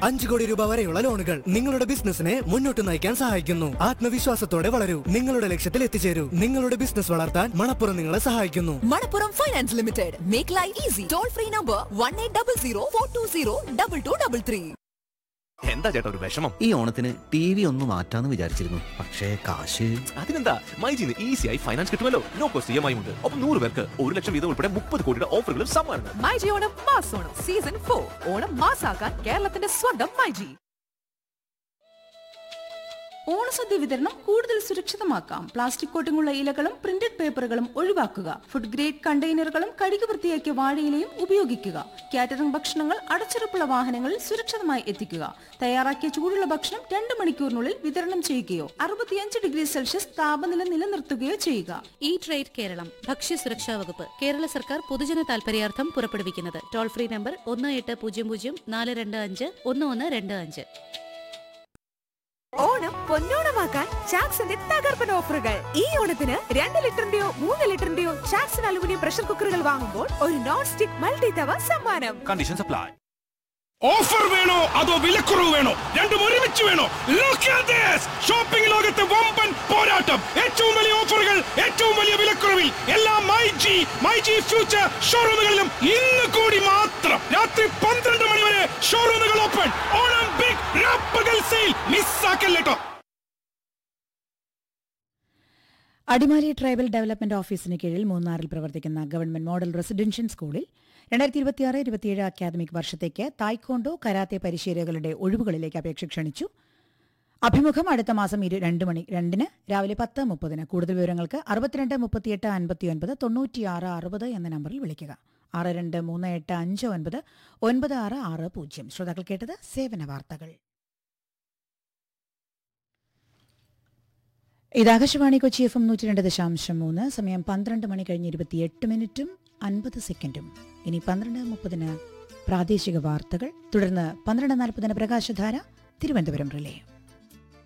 അഞ്ചു കോടി രൂപ വരെയുള്ള ലോണുകൾ നിങ്ങളുടെ ബിസിനസിനെ മുന്നോട്ട് നയിക്കാൻ സഹായിക്കുന്നു ആത്മവിശ്വാസത്തോടെ വളരൂ നിങ്ങളുടെ ലക്ഷ്യത്തിൽ എത്തിച്ചേരൂ നിങ്ങളുടെ ബിസിനസ് വളർത്താൻ മണപ്പുറം നിങ്ങളെ സഹായിക്കുന്നു Manappuram finance limited make life easy toll free number one eight double zero four two zero double two double three എന്താ ചേട്ടാ ഒരു വിഷമം ഈ ഓണത്തിന് ടി വി ഒന്ന് മാറ്റാന്ന് വിചാരിച്ചിരുന്നു പക്ഷേ കാശ് അതിനെന്താ മൈജിന്ന് ഈസിയായി ഫൈനാൻസ് കിട്ടുമല്ലോ no cost E M I ഉണ്ട് ഒപ്പം നൂറ് പേർക്ക് ഒരു ലക്ഷം വീതം ഉൾപ്പെടെ മുപ്പത് കോടിയുടെ ഓഫറുകളും സമ്മാനങ്ങൾ myG Onam mass Onam season for Onam മാസാക്കാൻ കേരളത്തിന്റെ സ്വന്തം മൈജി ഓണസദ്യ വിതരണം കൂടുതൽ സുരക്ഷിതമാക്കാം പ്ലാസ്റ്റിക് കോട്ടിങ്ങുള്ള ഇലകളും പ്രിന്റഡ് പേപ്പറുകളും ഒഴിവാക്കുക ഫുഡ് ഗ്രേഡ് കണ്ടെയ്നറുകളും കഴുകി വൃത്തിയാക്കിയ വാഴയിലയും ഉപയോഗിക്കുക കാറ്ററിംഗ് ഭക്ഷണങ്ങൾ അടച്ചുറപ്പുള്ള വാഹനങ്ങളിൽ സുരക്ഷിതമായി എത്തിക്കുക തയ്യാറാക്കിയ ചൂടുള്ള ഭക്ഷണം രണ്ട് മണിക്കൂറിനുള്ളിൽ വിതരണം ചെയ്യുകയോ അറുപത്തിയഞ്ച് ഡിഗ്രി സെൽഷ്യസ് താപനില നിലനിർത്തുകയോ ചെയ്യുക ഈ ട്രേഡ് കേരളം ഭക്ഷ്യസുരക്ഷാ വകുപ്പ് കേരള സർക്കാർ പൊതുജന താൽപര്യാർത്ഥം പുറപ്പെടുവിക്കുന്നത് ടോൾ ഫ്രീ നമ്പർ ഒന്ന് എട്ട് പൂജ്യം പൂജ്യം നാല് രണ്ട് അഞ്ച് ഒന്ന് ഒന്ന് രണ്ട് അഞ്ച് ഓണം പൊന്നോണമാക്കാൻ ചാക്സിന്റെ തകർപ്പൻ ഓഫറുകൾ ഈ ഓണത്തിന് രണ്ട് ലിറ്ററിന്റെയോ മൂന്ന് ലിറ്ററിന്റെയോ ചാക്സൺ അലുമിനിയം പ്രഷർ കുക്കറുകൾ വാങ്ങുമ്പോൾ ഒരു നോൺ സ്റ്റിക് മൾട്ടി തവ സമ്മാനം കണ്ടീഷൻ സപ്ലൈ ഓഫർ വേണോ അതോ വിലക്കുറവ് വേണോ രണ്ടും ഒരുമിച്ച് വേണോ ഷോപ്പിംഗ് ലോകത്തെ വമ്പൻ പോരാട്ടം ഏറ്റവും വലിയ ഓഫറുകൾ ഏറ്റവും വലിയ വിലക്കുറവിൽ എല്ലാ my G my G future ഷോറൂമുകളിലും ഇന്ന് കൂടി മാത്രം രാത്രി പന്ത്രണ്ട് മണി വരെ ഷോറൂമുകൾ ഓപ്പൺ ഓണം ബിഗ് രാപ്പകൽ സെയിൽ മിസ്സാക്കല്ലേട്ടോ അടിമാലി ട്രൈബൽ ഡെവലപ്മെന്റ് ഓഫീസിന് കീഴിൽ മൂന്നാറിൽ പ്രവർത്തിക്കുന്ന ഗവൺമെന്റ് മോഡൽ റെസിഡൻഷ്യൽ സ്കൂളിൽ രണ്ടായിരത്തി ഇരുപത്തിയാറ് ഇരുപത്തിയേഴ് അക്കാദമിക് വർഷത്തേക്ക് തായ്ക്കോണ്ടോ കരാത്തെ പരിശീലകരുടെ ഒഴിവുകളിലേക്ക് അപേക്ഷ ക്ഷണിച്ചു അഭിമുഖം അടുത്ത മാസം ഇരു രണ്ട് മണി രണ്ടിന് രാവിലെ പത്ത് മുപ്പതിന് കൂടുതൽ വിവരങ്ങൾക്ക് അറുപത്തിരണ്ട് മുപ്പത്തിയെട്ട് അൻപത്തിയൊൻപത് തൊണ്ണൂറ്റിയാറ് അറുപത് എന്ന നമ്പറിൽ വിളിക്കുക ആറ് രണ്ട് മൂന്ന് എട്ട് അഞ്ച് ഒൻപത് ഒൻപത് ആറ് ആറ് പൂജ്യം ശ്രോതാക്കൾ കേട്ടത് സേവന വാർത്തകൾ ഇത് ആകാശവാണി കൊച്ചി എഫ് എം നൂറ്റി രണ്ട് ദശാംശം മൂന്ന് സമയം പന്ത്രണ്ട് മണി കഴിഞ്ഞ് ഇരുപത്തിയെട്ട് മിനിറ്റും അൻപത് സെക്കൻഡും ഇനി പന്ത്രണ്ട് മുപ്പതിന് പ്രാദേശിക വാർത്തകൾ തുടർന്ന് പന്ത്രണ്ട് നാൽപ്പതിന് പ്രകാശധാര തിരുവനന്തപുരം റിലേ